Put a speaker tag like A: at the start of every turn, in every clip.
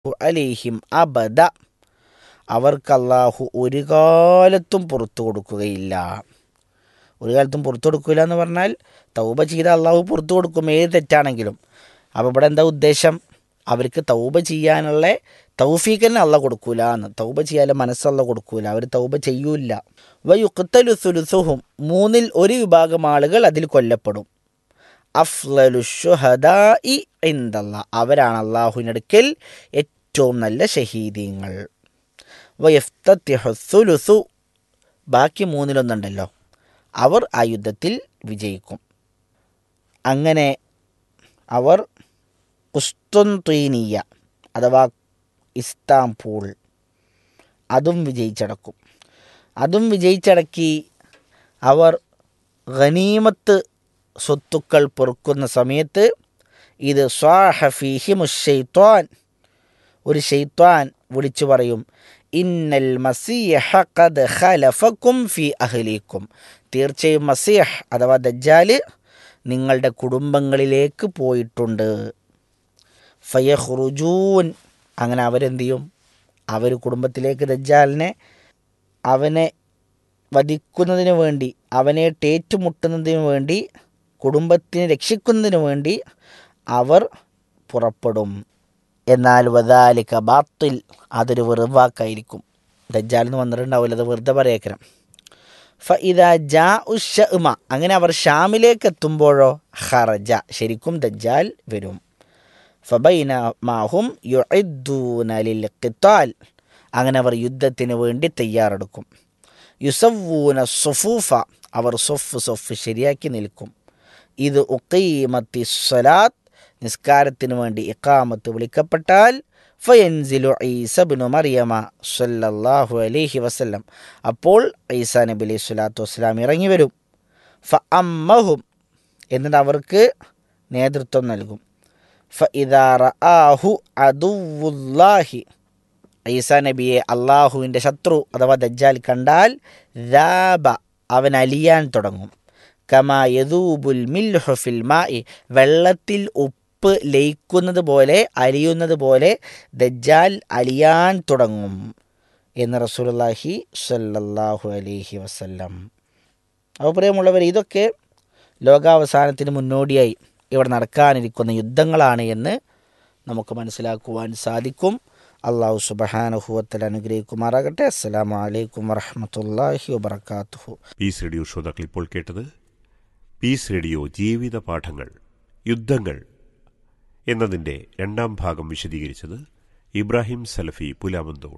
A: അലൈഹിം അബദ അവർക്ക് അള്ളാഹു ഒരു കാലത്തും പുറത്തു കൊടുക്കുകയില്ല ഒരു കാലത്തും പുറത്തു കൊടുക്കില്ല എന്ന് പറഞ്ഞാൽ തൗബ ചെയ്ത അള്ളാഹു പുറത്തു കൊടുക്കും ഏത് തെറ്റാണെങ്കിലും അപ്പോൾ ഇവിടെ എന്താ ഉദ്ദേശം അവർക്ക് തൗബ ചെയ്യാനുള്ള തൗഫീഖിനെ അള്ള കൊടുക്കൂല എന്ന് തൗബ ചെയ്യാൻ മനസ്സല്ല കൊടുക്കൂല അവർ തൗബ ചെയ്യൂല വയുക്തലു സുലുസുഹും മൂന്നിൽ ഒരു വിഭാഗം ആളുകൾ അതിൽ കൊല്ലപ്പെടും അഫ്ലലു ഷുഹദാഇ ഇന്ദല്ല അവരാണ് അള്ളാഹുവിനടുക്കൽ ഏറ്റവും നല്ല ഷഹീദീങ്ങൾ വയഫ്തത്തിഹുസുലുസു ബാക്കി മൂന്നിലൊന്നുണ്ടല്ലോ അവർ ആ യുദ്ധത്തിൽ വിജയിക്കും അങ്ങനെ അവർ കുസ്തുൻതീനിയ അഥവാ ഇസ്താംപൂൾ അതും വിജയിച്ചടക്കും അതും വിജയിച്ചടക്കി അവർ ഖനീമത്ത് സ്വത്തുക്കൾ പൊറുക്കുന്ന സമയത്ത് ഇത് സ്വാഹഫീഹി മുഷെയ്ത്വാൻ ഒരു ഷെയ്ത്വാൻ വിളിച്ചു പറയും ഇന്നൽ മസീഹ ഖദ് ഖലഫക്കും ഫി അഹ്ലീക്കും തീർച്ചയായും മസീഹ് അഥവാ ദജ്ജാല് നിങ്ങളുടെ കുടുംബങ്ങളിലേക്ക് പോയിട്ടുണ്ട് ഫയഹ്റുജൂൻ അങ്ങനെ അവരെന്ത് ചെയ്യും അവർ കുടുംബത്തിലേക്ക് ദജ്ജാലിനെ അവനെ വധിക്കുന്നതിന് വേണ്ടി അവനെ ടേറ്റുമുട്ടുന്നതിന് വേണ്ടി കുടുംബത്തിനെ രക്ഷിക്കുന്നതിന് വേണ്ടി അവർ പുറപ്പെടും എന്നാൽ വദാലിക്ക ബാത്തിൽ അതൊരു വെറുവാക്കായിരിക്കും ദജ്ജാൽ എന്ന് വന്നിട്ടുണ്ടാവില്ല അത് വെറുതെ പറയേക്കണം ഫ ഇതാ ജാ ഉഷമ അങ്ങനെ അവർ ഷാമിലേക്ക് എത്തുമ്പോഴോ ഹറജ ശരിക്കും ദജ്ജാൽ വരും ഫബൈന മാഹും യുഇദ്ദൂന ഖിത്താൽ അങ്ങനെ അവർ യുദ്ധത്തിന് വേണ്ടി തയ്യാറെടുക്കും യുസവൂന സുഫൂഫ അവർ സൊഫ് സൊഫ് ശരിയാക്കി നിൽക്കും ഇത് ഉക്കീമത്തി സ്വലാത്ത് നിസ്കാരത്തിന് വേണ്ടി ഇക്കാമത്ത് വിളിക്കപ്പെട്ടാൽ ഫയൻസിലു ഈസബിനു മറിയമ സല്ലല്ലാഹു അലൈഹി വസല്ലം അപ്പോൾ ഈസാ നബി അലൈഹി സ്വലാത്തു വസ്സലാം ഇറങ്ങി വരും ഫ അമ്മഹും എന്നിട്ട് അവർക്ക് നേതൃത്വം നൽകും ഫ ഇതാറു അതുല്ലാഹി ഈസാ നബിയെ അള്ളാഹുവിൻ്റെ ശത്രു അഥവാ ദജ്ജാൽ കണ്ടാൽ ദാബ അവൻ അലിയാൻ തുടങ്ങും കമാ യദൂബുൽ മിൽഹുഫിൽ മായി വെള്ളത്തിൽ ഉപ്പ് ലയിക്കുന്നത് പോലെ അലിയുന്നത് പോലെ ദജ്ജാൽ അലിയാൻ തുടങ്ങും എന്ന് റസൂലുള്ളാഹി സല്ലല്ലാഹു അലൈഹി വസല്ലം അപ്പോൾ പ്രിയമുള്ളവർ ഇതൊക്കെ ലോകാവസാനത്തിന് മുന്നോടിയായി ഇവിടെ നടക്കാനിരിക്കുന്ന യുദ്ധങ്ങളാണ് എന്ന് നമുക്ക് മനസ്സിലാക്കുവാൻ സാധിക്കും അള്ളാഹു സുബഹാനുഹുവത്തിൽ അനുഗ്രഹിക്കുമാറാകട്ടെ അസ്സലാമു അലൈക്കും വറഹമത്തല്ലാഹി വബർക്കാത്തുഹു
B: പീസ് റേഡിയോ ശ്രോതാക്കൾ ഇപ്പോൾ കേട്ടത് പീസ് റേഡിയോ ജീവിത പാഠങ്ങൾ യുദ്ധങ്ങൾ എന്നതിൻ്റെ രണ്ടാം ഭാഗം വിശദീകരിച്ചത് ഇബ്രാഹിം സലഫി പുലാമന്തോൾ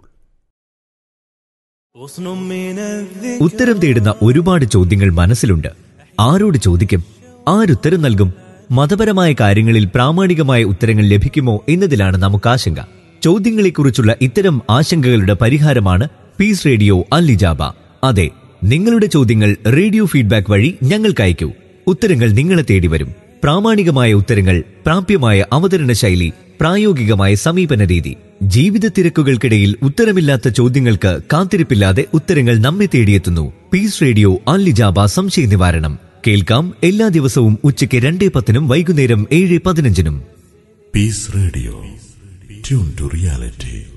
C: ഉത്തരം തേടുന്ന ഒരുപാട് ചോദ്യങ്ങൾ മനസ്സിലുണ്ട് ആരോട് ചോദിക്കും ആരുത്തരം നൽകും മതപരമായ കാര്യങ്ങളിൽ പ്രാമാണികമായ ഉത്തരങ്ങൾ ലഭിക്കുമോ എന്നതിലാണ് നമുക്ക് ആശങ്ക ചോദ്യങ്ങളെക്കുറിച്ചുള്ള ഇത്തരം ആശങ്കകളുടെ പരിഹാരമാണ് പീസ് റേഡിയോ അല്ലിജാബ അതെ നിങ്ങളുടെ ചോദ്യങ്ങൾ റേഡിയോ ഫീഡ്ബാക്ക് വഴി ഞങ്ങൾക്ക് അയക്കൂ ഉത്തരങ്ങൾ നിങ്ങളെ തേടി വരും പ്രാമാണികമായ ഉത്തരങ്ങൾ പ്രാപ്യമായ അവതരണ ശൈലി പ്രായോഗികമായ സമീപന രീതി ജീവിത തിരക്കുകൾക്കിടയിൽ ഉത്തരമില്ലാത്ത ചോദ്യങ്ങൾക്ക് കാത്തിരിപ്പില്ലാതെ ഉത്തരങ്ങൾ നമ്മെ തേടിയെത്തുന്നു പീസ് റേഡിയോ അല്ലിജാബ സംശയ നിവാരണം കേൾക്കാം എല്ലാ ദിവസവും ഉച്ചയ്ക്ക് രണ്ടേ പത്തിനും വൈകുന്നേരം ഏഴ് പതിനഞ്ചിനും
D: Peace Radio. Tune to reality.